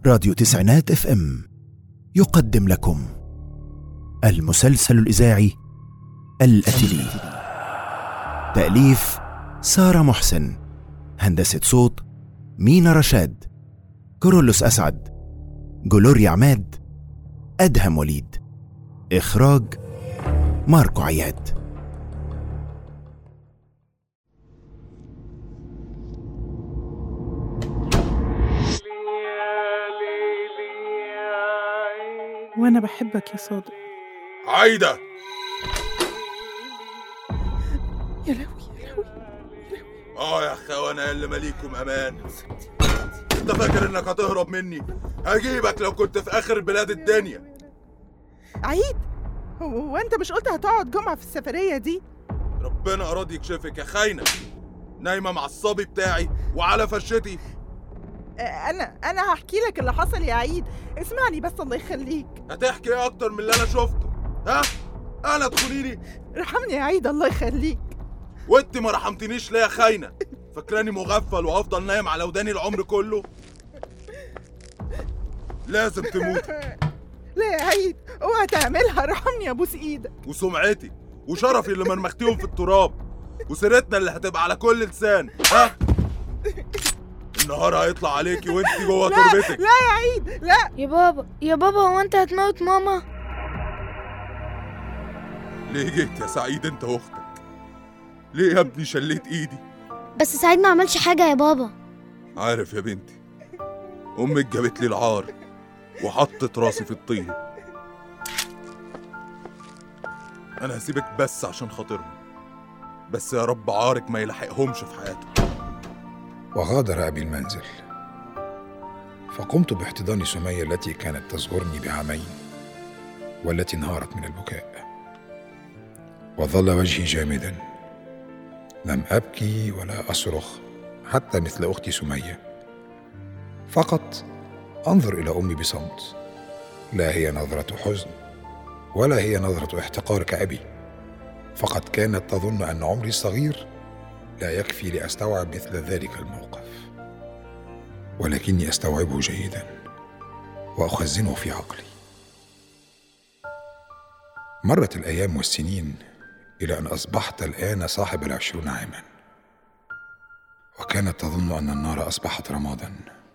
راديو تسعينات اف ام يقدم لكم المسلسل الاذاعي الاتلي تاليف ساره محسن هندسه صوت مينا رشاد كورولوس اسعد جلوريا عماد ادهم وليد اخراج ماركو عياد وانا بحبك يا صادق عايدة يا لهوي يا لهوي اه يا اخوانا اللي ماليكم امان انت فاكر انك هتهرب مني هجيبك لو كنت في اخر بلاد الدنيا عيد هو هو انت مش قلت هتقعد جمعة في السفرية دي ربنا اراد يكشفك يا خاينة نايمة مع الصبي بتاعي وعلى فرشتي آه، انا انا هحكي لك اللي حصل يا عيد اسمعني بس الله يخليك هتحكي ايه اكتر من اللي انا شفته ها انا تخونيني ارحمني يا عيد الله يخليك وانت ما رحمتنيش ليه يا خاينة فاكراني مغفل وهفضل نايم على وداني العمر كله لازم تموت لا يا عيد اوعى تعملها ارحمني ابوس ايدك وسمعتي وشرفي اللي مرمختيهم في التراب وسيرتنا اللي هتبقى على كل لسان ها النهار هيطلع عليكي وانت جوه لا تربتك لا يا عيد لا يا بابا يا بابا هو انت هتموت ماما ليه جيت يا سعيد انت واختك ليه يا ابني شليت ايدي بس سعيد ما عملش حاجة يا بابا عارف يا بنتي امك جابت لي العار وحطت راسي في الطين انا هسيبك بس عشان خاطرهم بس يا رب عارك ما يلحقهمش في حياتهم وغادر أبي المنزل فقمت باحتضان سمية التي كانت تصغرني بعامين والتي انهارت من البكاء وظل وجهي جامدا لم أبكي ولا أصرخ حتى مثل أختي سمية فقط أنظر إلى أمي بصمت لا هي نظرة حزن ولا هي نظرة احتقار كأبي فقد كانت تظن أن عمري الصغير لا يكفي لاستوعب مثل ذلك الموقف ولكني استوعبه جيدا واخزنه في عقلي مرت الايام والسنين الى ان اصبحت الان صاحب العشرون عاما وكانت تظن ان النار اصبحت رمادا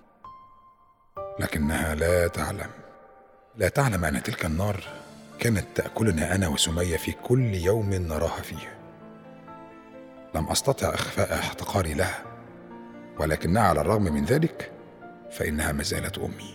لكنها لا تعلم لا تعلم ان تلك النار كانت تاكلنا انا وسميه في كل يوم نراها فيه لم استطع اخفاء احتقاري لها ولكنها على الرغم من ذلك فانها ما زالت امي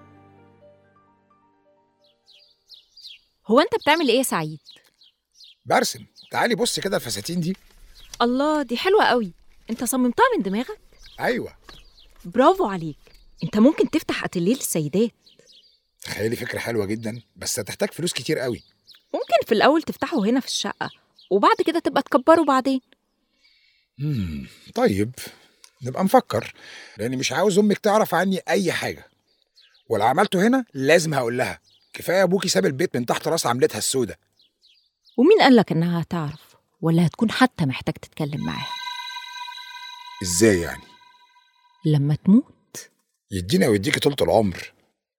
هو انت بتعمل ايه يا سعيد برسم تعالي بص كده الفساتين دي الله دي حلوه قوي انت صممتها من دماغك ايوه برافو عليك انت ممكن تفتح اتيليه للسيدات تخيلي فكره حلوه جدا بس هتحتاج فلوس كتير قوي ممكن في الاول تفتحه هنا في الشقه وبعد كده تبقى تكبره بعدين مم. طيب نبقى نفكر لاني مش عاوز امك تعرف عني اي حاجه ولو عملته هنا لازم هقول لها كفايه ابوكي ساب البيت من تحت راس عملتها السودة ومين قالك انها هتعرف ولا هتكون حتى محتاج تتكلم معاها ازاي يعني لما تموت يدينا ويديكي طولة العمر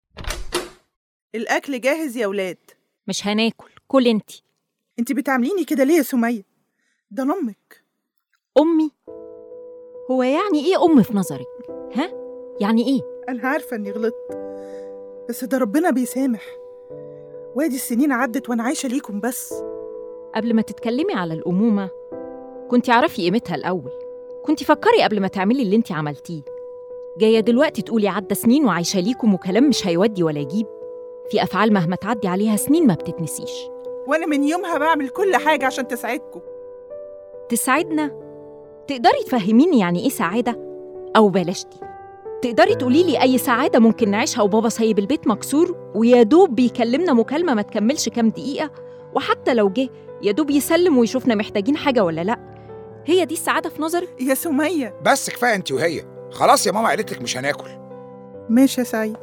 الاكل جاهز يا ولاد مش هناكل كل انتي انت بتعامليني كده ليه يا سمية ده أنا امك امي هو يعني ايه ام في نظرك ها يعني ايه انا عارفة اني غلطت بس ده ربنا بيسامح وادي السنين عدت وانا عايشة ليكم بس قبل ما تتكلمي على الامومه كنتي عارفي قيمتها الاول كنتي فكري قبل ما تعملي اللي انتي عملتيه جايه دلوقتي تقولي عدى سنين وعايشه ليكم وكلام مش هيودي ولا يجيب في افعال مهما تعدي عليها سنين ما بتتنسيش وانا من يومها بعمل كل حاجة عشان تساعدكم تساعدنا تقدري تفهميني يعني ايه سعاده او بلاش دي تقدري تقولي لي اي سعاده ممكن نعيشها وبابا سايب البيت مكسور ويا دوب بيكلمنا مكالمه ما تكملش كام دقيقه وحتى لو جه يا دوب يسلم ويشوفنا محتاجين حاجه ولا لا هي دي السعاده في نظرك يا سمية بس كفايه انت وهي خلاص يا ماما قالت لك مش هناكل ماشي يا سعيد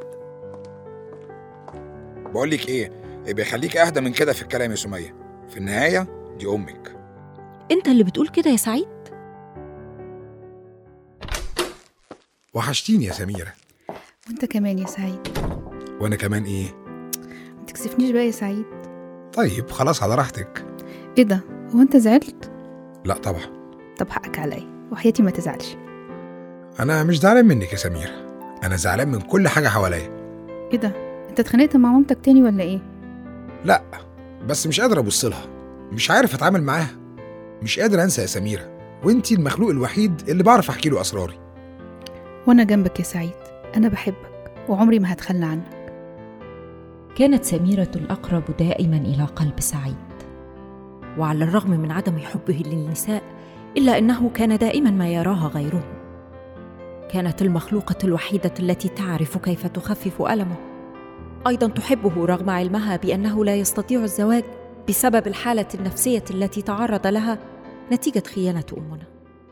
بقول لك ايه يبقى خليك اهدى من كده في الكلام يا سميه في النهايه دي امك انت اللي بتقول كده يا سعيد وحشتيني يا سميره وانت كمان يا سعيد وانا كمان ايه ما تكسفنيش بقى يا سعيد طيب خلاص على راحتك ايه ده هو انت زعلت لا طبعا طب حقك عليا وحياتي ما تزعلش انا مش زعلان منك يا سميرة انا زعلان من كل حاجة حواليا ايه ده انت اتخانقت مع مامتك تاني ولا ايه لا بس مش قادر ابص لها مش عارف اتعامل معاها مش قادر انسى يا سميرة وانتي المخلوق الوحيد اللي بعرف احكي له اسراري وانا جنبك يا سعيد انا بحبك وعمري ما هتخلى عنك كانت سميرة الأقرب دائما إلى قلب سعيد وعلى الرغم من عدم حبه للنساء إلا أنه كان دائما ما يراها غيرهم كانت المخلوقة الوحيدة التي تعرف كيف تخفف ألمه أيضا تحبه رغم علمها بأنه لا يستطيع الزواج بسبب الحالة النفسية التي تعرض لها نتيجة خيانة أمنا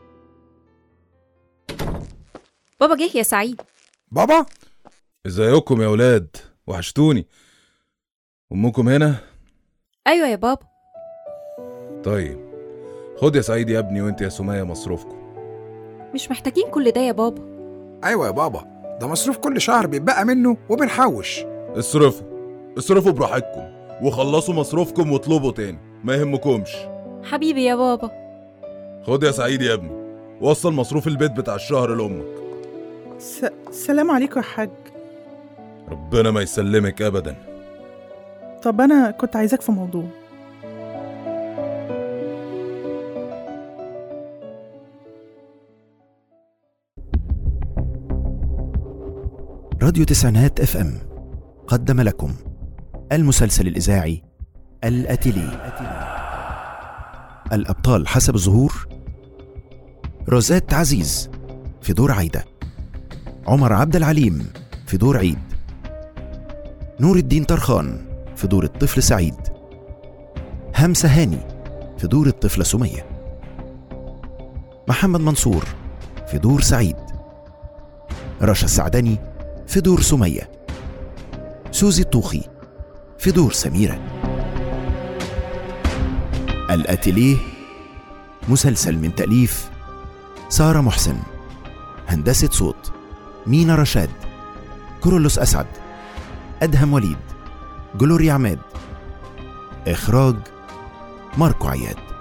بابا جه يا سعيد بابا ازيكم يا ولاد وحشتوني امكم هنا أيوة يا بابا طيب خد يا سعيد يا ابني وانت يا سمية مصروفكم مش محتاجين كل ده يا بابا ايوه يا بابا ده مصروف كل شهر بيتبقى منه وبنحوش اصرفوا اصرفوا براحتكم وخلصوا مصروفكم واطلبوا تاني ما يهمكمش حبيبي يا بابا خد يا سعيد يا ابني وصل مصروف البيت بتاع الشهر لامك س... السلام عليكم يا حاج ربنا ما يسلمك ابدا طب انا كنت عايزاك في موضوع راديو تسعينات اف ام قدم لكم المسلسل الإذاعي الأتيلي الأبطال حسب الظهور روزات عزيز في دور عايدة عمر عبد العليم في دور عيد نور الدين طرخان في دور الطفل سعيد همسة هاني في دور الطفلة سمية محمد منصور في دور سعيد رشا السعدني في دور سمية سوزي الطوخي في دور سميرة الأتيليه مسلسل من تأليف سارة محسن هندسة صوت مينا رشاد كورولوس أسعد أدهم وليد جلوريا عماد إخراج ماركو عياد